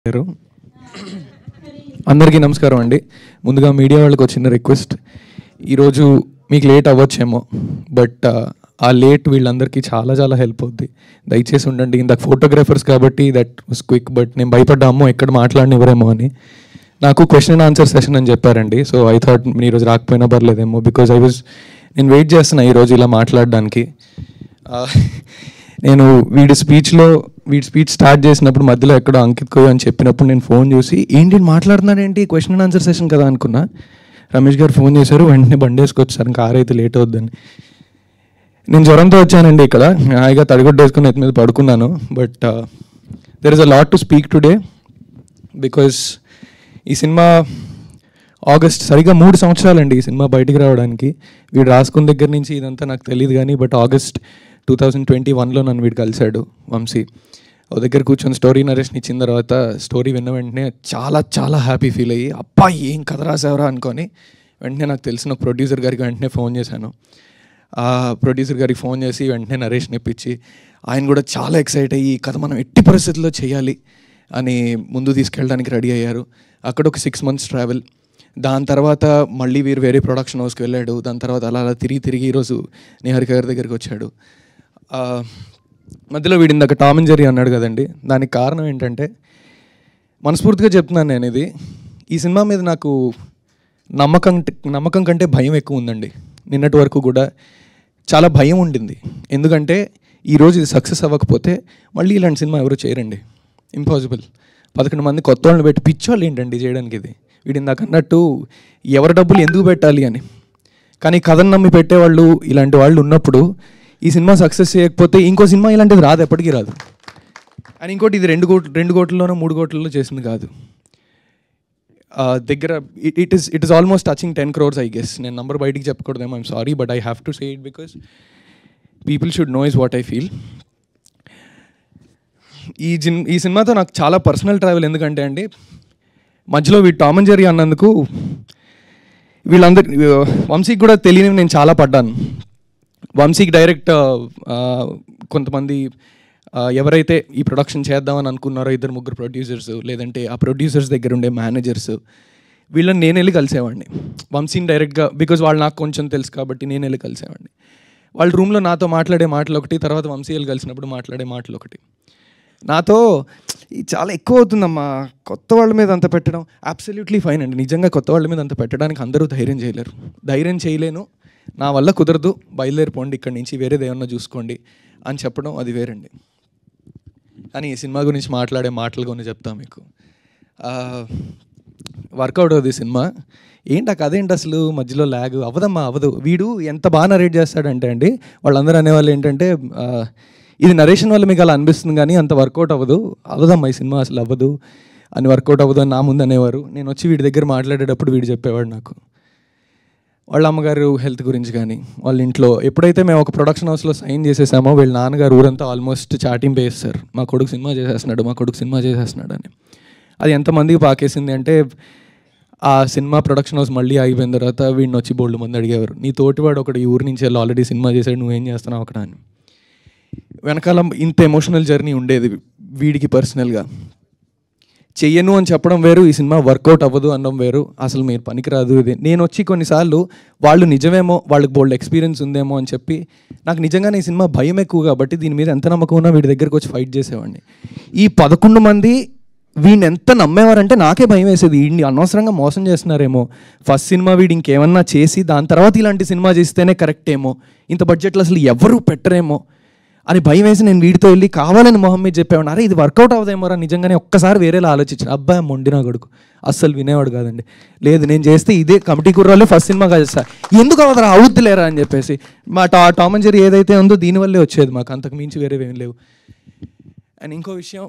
గారు అందరికీ నమస్కారం అండి ముందుగా మీడియా వాళ్ళకి ఒక చిన్న రిక్వెస్ట్ ఈరోజు మీకు లేట్ అవ్వచ్చేమో బట్ ఆ లేట్ వీళ్ళందరికీ చాలా చాలా హెల్ప్ అవుద్ది దయచేసి ఉండండి ఇందాక ఫోటోగ్రాఫర్స్ కాబట్టి దట్ వాస్ క్విక్ బట్ నేను భయపడ్డా అమ్మో ఎక్కడ మాట్లాడినివ్వరేమో అని నాకు క్వశ్చన్ అండ్ ఆన్సర్ సెషన్ అని చెప్పారండి సో ఐ థాట్ మీరు ఈరోజు రాకపోయినా పర్లేదేమో బికాజ్ ఐ వాజ్ నేను వెయిట్ చేస్తున్నా ఈరోజు ఇలా మాట్లాడడానికి ఆ, నేను వీడి స్పీచ్లో వీడి స్పీచ్ స్టార్ట్ చేసినప్పుడు మధ్యలో ఎక్కడో అంకిత్ కోయ్ అని చెప్పినప్పుడు నేను ఫోన్ చూసి ఏంటి ఈడు మాట్లాడుతున్నాడు ఏంటి క్వశ్చన్ అండ్ ఆన్సర్ సెషన్ కదా అనుకున్నా రమేష్ గారు ఫోన్ చేశారు వెంటనే బండి వేసుకొచ్చారు ఇంకా కార్ అయితే లేట్ అవుద్దని నేను జ్వరంతో వచ్చానండి ఇక్కడ హాయిగా తడిగొడ్డేసుకుని ఎత్తి మీద పడుకున్నాను but there is a lot to speak today because ఈ సినిమా ఆగస్ట్ సరిగా మూడు సంవత్సరాలండి ఈ సినిమా బయటికి రావడానికి వీడు రాసుకున్న దగ్గర నుంచి ఇదంతా నాకు తెలియదు కానీ but August two thousand twenty వన్లో నన్ను వీడు కలిశాడు వంశీ ఓ దగ్గర కూర్చొని స్టోరీ నరేషన్ ఇచ్చిన తర్వాత స్టోరీ విన్న వెంటనే చాలా చాలా హ్యాపీ ఫీల్ అయ్యి అబ్బా ఏం కథ రాసావరా అనుకొని వెంటనే నాకు తెలిసిన ప్రొడ్యూసర్ గారికి వెంటనే ఫోన్ చేశాను ఆ ప్రొడ్యూసర్ గారికి ఫోన్ చేసి వెంటనే నరేష్ని ఇప్పించి ఆయన కూడా చాలా ఎక్సైట్ అయ్యి ఈ కథ మనం ఎట్టి పరిస్థితుల్లో చేయాలి అని ముందు తీసుకెళ్ళడానికి రెడీ అయ్యారు అక్కడ ఒక సిక్స్ మంత్స్ ట్రావెల్ దాని తర్వాత మళ్ళీ వీరు వేరే ప్రొడక్షన్ హౌస్కి వెళ్ళాడు దాని తర్వాత అలా అలా తిరిగి తిరిగి ఈరోజు నిహారిక గారి దగ్గరికి వచ్చాడు ఆ, మధ్యలో వీడి ఇందాక టామ్ అండ్ జెర్రీ అన్నాడు కదండి దానికి కారణం ఏంటంటే మనస్ఫూర్తిగా చెప్తున్నాను నేను ఇది ఈ సినిమా మీద నాకు నమ్మకం నమ్మకం కంటే భయం ఎక్కువ ఉందండి నిన్నటి వరకు కూడా చాలా భయం ఉండింది ఎందుకంటే ఈరోజు ఇది సక్సెస్ అవ్వకపోతే మళ్ళీ ఇలాంటి సినిమా ఎవరు చేయరండి ఇంపాసిబుల్ పదకొండు మంది కొత్త వాళ్ళని పెట్టి పిచ్చోళ్ళు ఏంటండి చేయడానికి ఇది వీడి ఇందాక అన్నట్టు ఎవరి డబ్బులు ఎందుకు పెట్టాలి అని కానీ కథను నమ్మి పెట్టేవాళ్ళు ఇలాంటి వాళ్ళు ఉన్నప్పుడు ఈ సినిమా సక్సెస్ చేయకపోతే ఇంకో సినిమా ఇలాంటిది రాదు ఎప్పటికీ రాదు అండ్ ఇంకోటి ఇది రెండు కోట్లు రెండు కోట్లలోనో మూడు కోట్లలో చేసింది కాదు ఆ, దగ్గర it it is it is almost touching ten crores I guess నేను నంబర్ బయటికి చెప్పకూడదేమో I'm sorry but I have to say it because people should know is what I feel ఈ జిన్ ఈ సినిమాతో నాకు చాలా పర్సనల్ ట్రావెల్ ఎందుకంటే అండి మధ్యలో వీ టామ్ అండ్ జెర్రీ అన్నందుకు వీళ్ళందరి వంశీకి కూడా తెలియనివి నేను చాలా పడ్డాను వంశీకి డైరెక్ట్ ఆ, కొంతమంది ఆ, ఎవరైతే ఈ ప్రొడక్షన్ చేద్దామని అనుకున్నారో ఇద్దరు ముగ్గురు ప్రొడ్యూసర్స్ లేదంటే ఆ ప్రొడ్యూసర్స్ దగ్గర ఉండే మేనేజర్స్ వీళ్ళని నేను వెళ్ళి కలిసేవాడిని వంశీని డైరెక్ట్గా బికాజ్ వాళ్ళు నాకు కొంచెం తెలుసు కాబట్టి నేను వెళ్ళి కలిసేవాడిని వాళ్ళ రూమ్లో నాతో మాట్లాడే మాటలు ఒకటి తర్వాత వంశీ వెళ్ళి కలిసినప్పుడు మాట్లాడే మాటలు ఒకటి నాతో ఇది చాలా ఎక్కువ అవుతుందమ్మా కొత్త వాళ్ళ మీద అంత పెట్టడం అబ్సల్యూట్లీ ఫైన్ అండి నిజంగా కొత్త వాళ్ళ మీద అంత పెట్టడానికి అందరూ ధైర్యం చేయలేరు ధైర్యం చేయలేను నా వల్ల కుదరదు బయలుదేరిపోండి ఇక్కడి నుంచి వేరేది ఏమన్నా చూసుకోండి అని చెప్పడం అది వేరండి కానీ ఈ సినిమా గురించి మాట్లాడే మాటలు కొన్ని చెప్తా మీకు వర్కౌట్ అవుతుంది సినిమా ఏంటి ఆ కథ ఏంటి అసలు మధ్యలో ల్యాగ్ అవ్వదమ్మా అవ్వదు వీడు ఎంత బాగా నరేట్ చేస్తాడంటే అండి వాళ్ళందరూ అనేవాళ్ళు ఏంటంటే ఆ, ఇది నరేషన్ వల్ల మీకు అలా అనిపిస్తుంది కానీ అంత వర్కౌట్ అవ్వదు అవ్వదమ్మా ఈ సినిమా అసలు అవ్వదు అని వర్కౌట్ అవ్వదు అని నా ముందు అనేవారు నేను వచ్చి వీడి దగ్గర మాట్లాడేటప్పుడు వీడు చెప్పేవాడు నాకు వాళ్ళ అమ్మగారు హెల్త్ గురించి కానీ వాళ్ళ ఇంట్లో ఎప్పుడైతే మేము ఒక ప్రొడక్షన్ హౌస్లో సైన్ చేసేసామో వీళ్ళ నాన్నగారు ఊరంతా ఆల్మోస్ట్ చాటింగ్ వేస్తారు మా కొడుకు సినిమా చేసేస్తున్నాడు మా కొడుకు సినిమా చేసేస్తున్నాడు అని అది ఎంతమందికి పాకేసింది అంటే ఆ సినిమా ప్రొడక్షన్ హౌస్ మళ్ళీ ఆగిపోయిన తర్వాత వీడిని వచ్చి బోల్డ్ మంది అడిగేవారు నీ తోటివాడు ఒకటి ఈ ఊరి నుంచి వెళ్ళి ఆల్రెడీ సినిమా చేశాడు నువ్వేం చేస్తున్నావు అక్కడ అని వెనకాల ఇంత ఎమోషనల్ జర్నీ ఉండేది వీడికి పర్సనల్గా చెయ్యను అని చెప్పడం వేరు ఈ సినిమా వర్కౌట్ అవ్వదు అనడం వేరు అసలు మీరు పనికిరాదు ఇది నేను వచ్చి కొన్నిసార్లు వాళ్ళు నిజమేమో వాళ్ళకి బోల్డ్ ఎక్స్పీరియన్స్ ఉందేమో అని చెప్పి నాకు నిజంగానే ఈ సినిమా భయం ఎక్కువ కాబట్టి దీని మీద ఎంత నమ్మకం ఉన్నా వీడి దగ్గరకు వచ్చి ఫైట్ చేసేవాడిని ఈ పదకొండు మంది వీడిని ఎంత నమ్మేవారంటే నాకే భయం వేసేది వీడిని అనవసరంగా మోసం చేస్తున్నారేమో ఫస్ట్ సినిమా వీడు ఇంకేమన్నా చేసి దాని తర్వాత ఇలాంటి సినిమా చేస్తేనే కరెక్ట్ ఏమో ఇంత బడ్జెట్లో అసలు ఎవరు పెట్టరేమో అని భయం వేసి నేను వీడితో వెళ్ళి కావాలని మొహం మీద చెప్పేవాడు అరే ఇది వర్కౌట్ అవుదేమోరా నిజంగానే ఒక్కసారి వేరేలా ఆలోచించాను అబ్బాయి మొండినా కొడుకు అస్సలు వినేవాడు కాదండి లేదు నేను చేస్తే ఇదే కమిటీ కుర్రాలే ఫస్ట్ సినిమా కాదు సార్ ఎందుకు అవదరా అవుద్దులేరా అని చెప్పేసి మా టా టామ్ అండ్ జెర్రీ ఏదైతే ఉందో దీనివల్లే వచ్చేది మాకు అంతకు మించి వేరేవి ఏం లేవు అండ్ ఇంకో విషయం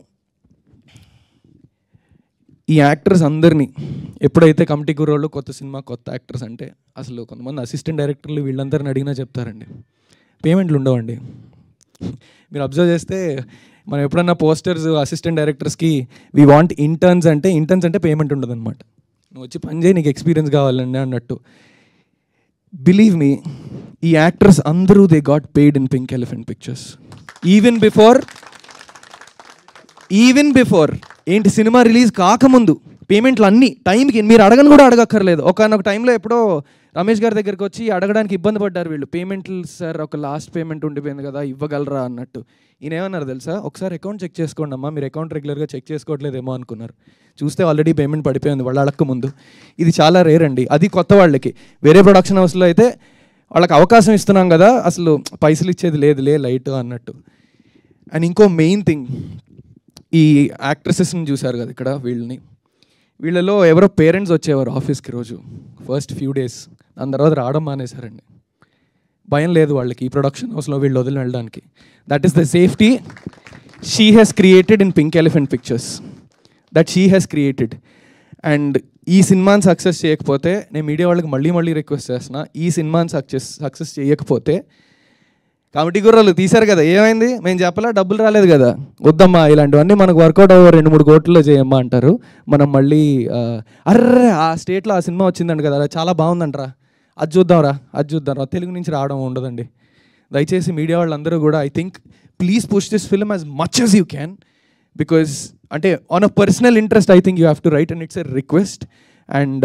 ఈ యాక్టర్స్ అందరినీ ఎప్పుడైతే కమిటీ కుర్రోళ్ళు కొత్త సినిమా కొత్త యాక్టర్స్ అంటే అసలు కొంతమంది అసిస్టెంట్ డైరెక్టర్లు వీళ్ళందరిని అడిగినా చెప్తారండి పేమెంట్లు ఉండవండి మీరు అబ్జర్వ్ చేస్తే మనం ఎప్పుడన్నా పోస్టర్స్ అసిస్టెంట్ డైరెక్టర్స్కి వీ వాంట్ ఇంటర్న్స్ అంటే ఇంటర్న్స్ అంటే పేమెంట్ ఉండదు అనమాట నువ్వు వచ్చి పని చేయి నీకు ఎక్స్పీరియన్స్ కావాలండి అన్నట్టు బిలీవ్ మీ ఈ యాక్టర్స్ అందరూ they got paid in Pink Elephant Pictures even before even before ఏంటి సినిమా రిలీజ్ కాకముందు పేమెంట్లు అన్నీ టైంకి మీరు అడగని కూడా అడగక్కర్లేదు ఒకనొక టైంలో ఎప్పుడో రమేష్ గారి దగ్గరికి వచ్చి అడగడానికి ఇబ్బంది పడ్డారు వీళ్ళు పేమెంట్లు సార్ ఒక లాస్ట్ పేమెంట్ ఉండిపోయింది కదా ఇవ్వగలరా అన్నట్టు ఈయన ఏమన్నారు తెలుసా ఒకసారి అకౌంట్ చెక్ చేసుకోండి అమ్మా మీరు అకౌంట్ రెగ్యులర్గా చెక్ చేసుకోవట్లేదేమో అనుకున్నారు చూస్తే ఆల్రెడీ పేమెంట్ పడిపోయింది వాళ్ళు అడక్క ముందు ఇది చాలా రేర్ అండి అది కొత్త వాళ్ళకి వేరే ప్రొడక్షన్ హౌస్లో అయితే వాళ్ళకి అవకాశం ఇస్తున్నాం కదా అసలు పైసలు ఇచ్చేది లేదులే లైట్ అన్నట్టు అండ్ ఇంకో మెయిన్ థింగ్ ఈ యాక్ట్రసెస్ని చూశారు కదా ఇక్కడ వీళ్ళని వీళ్ళలో ఎవరో పేరెంట్స్ వచ్చేవారు ఆఫీస్కి రోజు ఫస్ట్ ఫ్యూ డేస్ దాని తర్వాత రావడం మానేశారండి భయం లేదు వాళ్ళకి ఈ ప్రొడక్షన్ హౌస్లో వీళ్ళు వదిలి వెళ్ళడానికి that is the safety she has created in Pink Elephant Pictures that she has created and ఈ సినిమాని సక్సెస్ చేయకపోతే నేను మీడియా వాళ్ళకి మళ్ళీ మళ్ళీ రిక్వెస్ట్ చేస్తున్నా ఈ సినిమాని సక్సెస్ సక్సెస్ చేయకపోతే కమిటీ గుర్రాలు తీశారు కదా ఏమైంది మేము చెప్పలా డబ్బులు రాలేదు కదా వద్దమ్మా ఇలాంటివన్నీ మనకు వర్కౌట్ అవ్వ రెండు మూడు కోట్లలో చేయమ్మా అంటారు మనం మళ్ళీ ఆ, అర్రే ఆ స్టేట్లో ఆ సినిమా వచ్చిందండి కదా అది చాలా బాగుందంటరా అది చూద్దాంరా అది చూద్దాంరా తెలుగు నుంచి రావడం ఉండదండి దయచేసి మీడియా వాళ్ళందరూ కూడా I think please push this film as much as you can because అంటే on a personal interest I think you have to write and it's a request and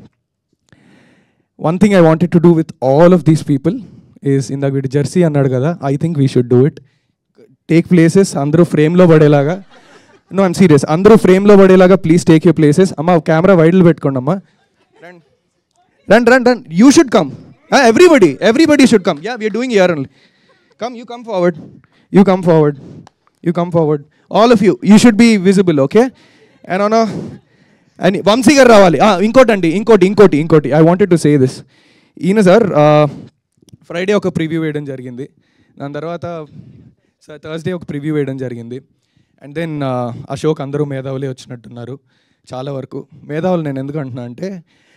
one thing I wanted to do with all of these people is ఇందాక వీటి Jersey అన్నాడు కదా I think we should do it take places అందరూ ఫ్రేమ్లో పడేలాగా no I'm serious అందరూ ఫ్రేమ్లో పడేలాగా ప్లీజ్ టేక్ యూ ప్లేసెస్ అమ్మ కెమెరా వైడ్లు పెట్టుకోండి అమ్మా రండి రండి రండి రండి you should come everybody everybody should come yeah we are doing here only come you come forward you come forward you come forward all of you you should be visible okay and on అని వంశీ గారు రావాలి ఆ, ఇంకోటి అండి ఇంకోటి ఇంకోటి ఇంకోటి I wanted to say this ఈయన సార్ ఫ్రైడే ఒక ప్రివ్యూ వేయడం జరిగింది దాని తర్వాత సార్ థర్స్డే ఒక ప్రివ్యూ వేయడం జరిగింది అండ్ దెన్ ఆ షోకి అందరూ మేధావులే వచ్చినట్టున్నారు చాలా వరకు మేధావులు నేను ఎందుకు అంటున్నా అంటే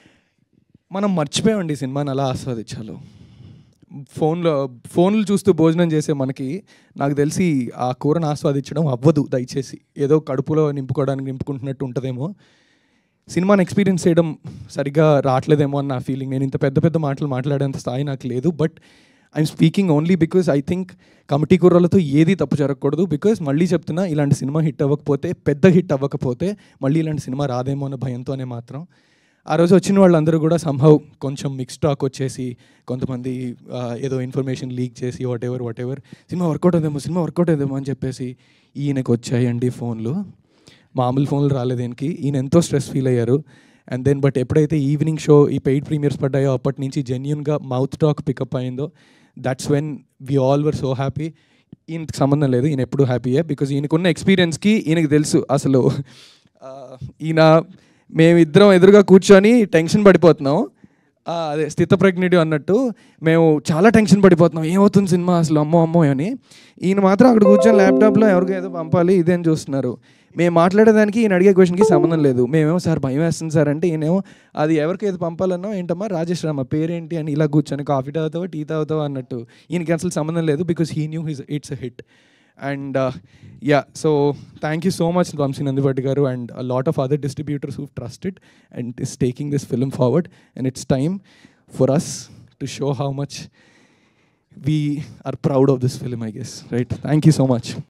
మనం మర్చిపోయామండి ఈ సినిమాని అలా ఆస్వాదించాలో ఫోన్లో ఫోన్లు చూస్తూ భోజనం చేసే మనకి నాకు తెలిసి ఆ కూరను ఆస్వాదించడం అవ్వదు దయచేసి ఏదో కడుపులో నింపుకోవడానికి నింపుకుంటున్నట్టు ఉంటుందేమో సినిమాని ఎక్స్పీరియన్స్ చేయడం సరిగ్గా రావట్లేదేమో అని నా ఫీలింగ్ నేను ఇంత పెద్ద పెద్ద మాటలు మాట్లాడేంత స్థాయి నాకు లేదు but I'm speaking only because I think committee కుర్రలతో ఏది తప్పు జరగకూడదు బికాస్ మళ్ళీ చెప్తున్నా ఇలాంటి సినిమా హిట్ అవ్వకపోతే పెద్ద హిట్ అవ్వకపోతే మళ్ళీ ఇలాంటి సినిమా రాదేమో అన్న భయంతోనే మాత్రం ఆ రోజు వచ్చిన వాళ్ళందరూ కూడా సంభవ్ కొంచెం మిక్స్ టాక్ వచ్చేసి కొంతమంది ఆ, ఏదో ఇన్ఫర్మేషన్ లీక్ చేసి whatever whatever cinema work out అవుదేమో సినిమా వర్కౌట్ అవుదేమో అని చెప్పేసి ఈయనకు వచ్చాయండి ఫోన్లు మామూలు ఫోన్లు రాలేదు ఈయనకి ఈయన ఎంతో స్ట్రెస్ ఫీల్ అయ్యారు అండ్ దెన్ బట్ ఎప్పుడైతే ఈవినింగ్ షో ఈ పెయిడ్ ప్రీమియర్స్ పడ్డాయో అప్పటి నుంచి జెన్యున్గా మౌత్ టాక్ పికప్ అయిందో that's when we all were so happy ఈయనకి సంబంధం లేదు ఈయన ఎప్పుడు హ్యాపీయే బికాజ్ ఈయనకున్న ఎక్స్పీరియన్స్కి ఈయనకి తెలుసు అసలు ఆ, ఈయన మేమిద్దరం ఎదురుగా కూర్చొని టెన్షన్ పడిపోతున్నాం ఆ, అదే స్థితప్రజ్ఞుడు అన్నట్టు మేము చాలా టెన్షన్ పడిపోతున్నాం ఏమవుతుంది సినిమా అసలు అమ్మో అమ్మో అని ఈయన మాత్రం అక్కడ కూర్చొని ల్యాప్టాప్లో ఎవరికో ఏదో పంపాలి ఇదేం చూస్తున్నారు మేము మాట్లాడేదానికి ఈయన అడిగే క్వశ్చన్కి సంబంధం లేదు మేమేమో సార్ భయం వేస్తుంది సార్ అంటే ఈయనేమో అది ఎవరికి ఏది పంపాలన్నా ఏంటమ్మా రాజేష్ రామ పేరేంటి అని ఇలా కూర్చొని కాఫీ తాగుతావా టీ తాగుతావా అన్నట్టు ఈయనకి అసలు సంబంధం లేదు because he knew his it's a hit and yeah so thank you so much Vamsi Nandipati garu and a lot of other distributors who trusted and is taking this film forward and it's time for us to show how much we are proud of this film, I guess. Right? Thank you so much.